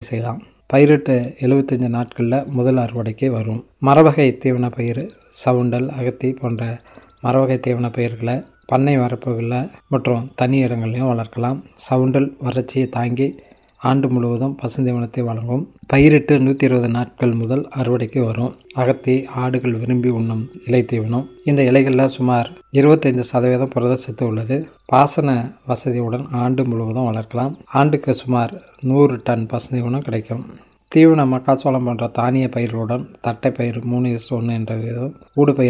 செய்யலாம் பயிரிட்டு எழுபத்தஞ்சு நாட்களில் முதல் அறுவடைக்கு வரும் மரவகை தீவன பயிர் சவுண்டல் அகத்தி போன்ற மரவகை தீவன பயிர்களை பண்ணை வரப்புகளில் மற்றும் தனி இடங்கள்லையும் வளர்க்கலாம் சவுண்டல் வறட்சியை தாங்கி ஆண்டு முழுவதும் பசுந்தீவனத்தை வழங்கும் பயிரிட்டு நூற்றி இருபது நாட்கள் முதல் அறுவடைக்கு வரும் அகத்தி ஆடுகள் விரும்பி உண்ணும் இலை தீவனம் இந்த இலைகளில் சுமார் இருபத்தைந்து சதவீதம் புரத சத்து உள்ளது பாசன வசதியுடன் ஆண்டு முழுவதும் வளர்க்கலாம் ஆண்டுக்கு சுமார் நூறு டன் பசுந்தீவனம் கிடைக்கும் தீவன மக்காச்சோளம் போன்ற தானிய பயிர்களுடன் தட்டை பயிர் மூணு இஸ்டு ஒன்று என்ற விதம் ஊடு பயிர்